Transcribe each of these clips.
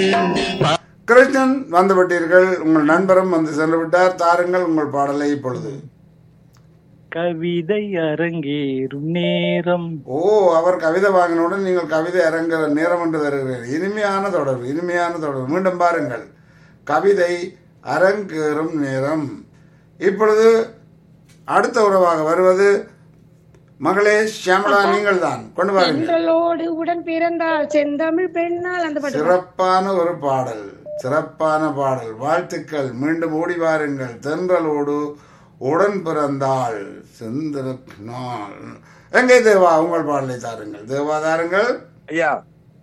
கிருஷ்ணன் வந்து விட்டீர்கள் உங்கள் நண்பரும் வந்து சென்று விட்டார் தாருங்கள் உங்கள் பாடலை இப்பொழுது கவிதை அரங்கேறும் நேரம் ஓ அவர் கவிதை வாங்கினவுடன் நீங்கள் கவிதை அரங்குற நேரம் என்று தருகிறீர்கள் இனிமையான தொடர்பு இனிமையான தொடர்பு மீண்டும் பாருங்கள் கவிதை அரங்கேறும் நேரம் இப்பொழுது அடுத்த உறவாக வருவது மகளே ஷியாமலா நீங்கள் தான் கொண்டு வாருங்கள் தென்றலோடு உடன் பிறந்தால் செந்தமிழ் பெண்ணால் அந்த பாட்டு சிறப்பான ஒரு பாடல் சிறப்பான பாடல் வாழ்த்துக்கள் மீண்டும் ஓடி வாருங்கள் தென்றலோடு உடன் பிறந்தாள் செந்திருக்கிறாள் எங்கே தேவா உங்கள் பாடலை தாருங்கள் தேவா தாருங்கள் ஐயா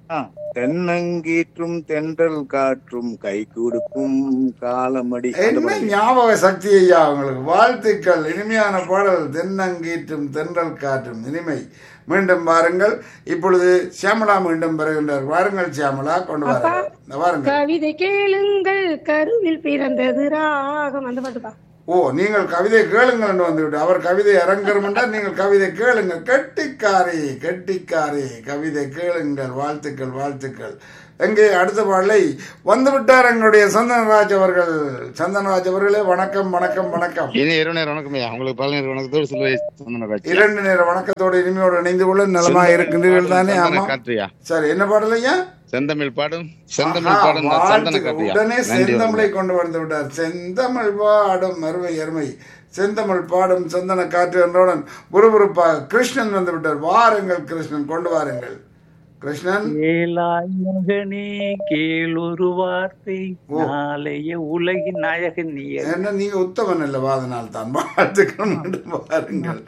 தென்னங்கீற்றும் தென்றல் காற்றும் கை கொடுக்கும் காலமடி அந்த என்ன பாட்டு. ஞாபக சக்தி ஐயா உங்களுக்கு வாழ்த்துக்கள் இனிமையான பாடல் தென்னங்கீற்றும் தென்றல் காற்றும் இனிமை மீண்டும் வாருங்கள் இப்பொழுது சியாமலா மீண்டும் பெறுகின்றார் வாருங்கள் சியாமலா கொண்டு வாருங்கள் வாருங்கள் கவிதை கேளுங்கள் கருவில் பிறந்தது ராகம் அந்த பாட்டுப்பா ஓ நீங்கள் கவிதை கேளுங்கள் என்று வந்துவிட்டு அவர் கவிதை அரங்கரும் என்றால் நீங்கள் கவிதை கேளுங்கள் கெட்டிக்காரி கெட்டிக்காரி கவிதை கேளுங்கள் வாழ்த்துக்கள் வாழ்த்துக்கள் எங்கே அடுத்த பாடலை வந்துவிட்டார் எங்களுடைய சந்தனராஜ் அவர்கள் சந்தனராஜ் அவர்களே வணக்கம் வணக்கம் வணக்கம் இனி இரவு நேரம் வணக்கம் ஐயா உங்களுக்கு பல நேரம் வணக்கத்தோடு சொல்லுவே சந்தனராஜ் இரண்டு நேர வணக்கத்தோடு இனிமையோடு இணைந்து கொள்ள நலமாக இருக்கின்றீர்கள் தானே ஆமா காற்றியா சரி என்ன பாடல் ஐயா செந்தமிழ் பாடும் செந்தமிழ் ஆஹா, பாடும் நான் சந்தன வாழ்த்துக்கள். காற்றியா உடனே நன்றி செந்தமிழை வணக்கம். கொண்டு வந்து விட்டார் செந்தமிழ் பாடும் அருமை அருமை செந்தமிழ் பாடும் சந்தன காற்று என்றவுடன் புறுபுறுப்பாக கிருஷ்ணன் வந்து விட்டார் வாருங்கள் கிருஷ்ணன் கொண்டு வாருங்கள் கிருஷ்ணன் கேளாய் மகனே கேள் ஒரு வார்த்தை நாளைய உலகின் நாயகன் நீ என்ன நீங்க உத்தமன் அல்லவா அதனால் தான் வாழ்த்துக்கள் மீண்டும் வாருங்கள்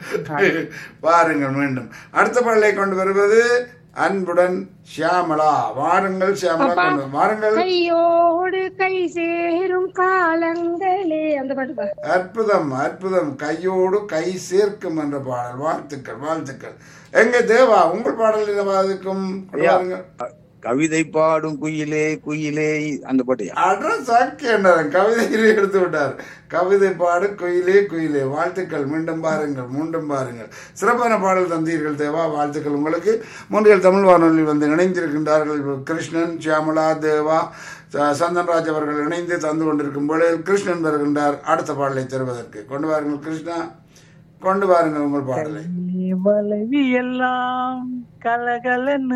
வாருங்கள் மீண்டும் அடுத்த பாடலை கொண்டு வருவது அன்புடன் ஷியாமலா வாருங்கள் ஷியாமலா கொண்டு வாருங்கள் கையோடு கை சேரும் காலங்களே அந்த பாட்டுப்பா அற்புதம் அற்புதம் கையோடு கை சேர்க்கும் என்ற பாடல் வாழ்த்துக்கள் வாழ்த்துக்கள் எங்க தேவா உங்கள் பாடல் என்னவாதுக்கும் ஐயா, கவிதை பாடும் குயிலே குயிலே அந்த பாட்டையா அட்ரஸ் ஆக்கி என்றார் கவிதையிலே எடுத்து விட்டார் கவிதை பாடு குயிலே குயிலே வாழ்த்துக்கள் மீண்டும் பாருங்கள் மீண்டும் பாருங்கள் சிறப்பான பாடல் தந்தீர்கள் தேவா வாழ்த்துக்கள் உங்களுக்கு மூன்றில் தமிழ் வானொலியில் வந்து இணைந்திருக்கின்றார்கள் கிருஷ்ணன் சியாமலா தேவா ச- சந்தன்ராஜ் அவர்கள் இணைந்து தந்து கொண்டிருக்கும் பொழுது கிருஷ்ணன் வருகின்றார் அடுத்த பாடலை தருவதற்கு கொண்டு வாருங்கள் கிருஷ்ணா கொண்டு வாருங்கள் உங்கள் பாடலை வளவி எல்லாம் கலகலன்னு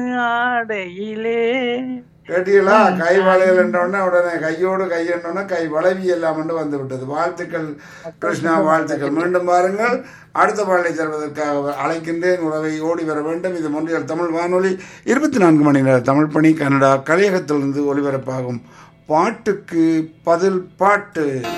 ஆடையிலே கேட்டீங்களா கை வளையல் என்றோடனே உடனே கையோடு கை என்றோடனே கை வளைவி எல்லாம் என்று வந்து விட்டது வாழ்த்துக்கள் கிருஷ்ணா வாழ்த்துக்கள் மீண்டும் பாருங்கள் அடுத்த பாடலை தருவதற்காக அழைக்கின்றேன் உறவை ஓடி வர வேண்டும் இது மொன்றியல் தமிழ் வானொலி இருபத்தி நான்கு மணி நேர தமிழ் பணி கனடா கலையகத்திலிருந்து ஒலிபரப்பாகும் பாட்டுக்கு பதில் பாட்டு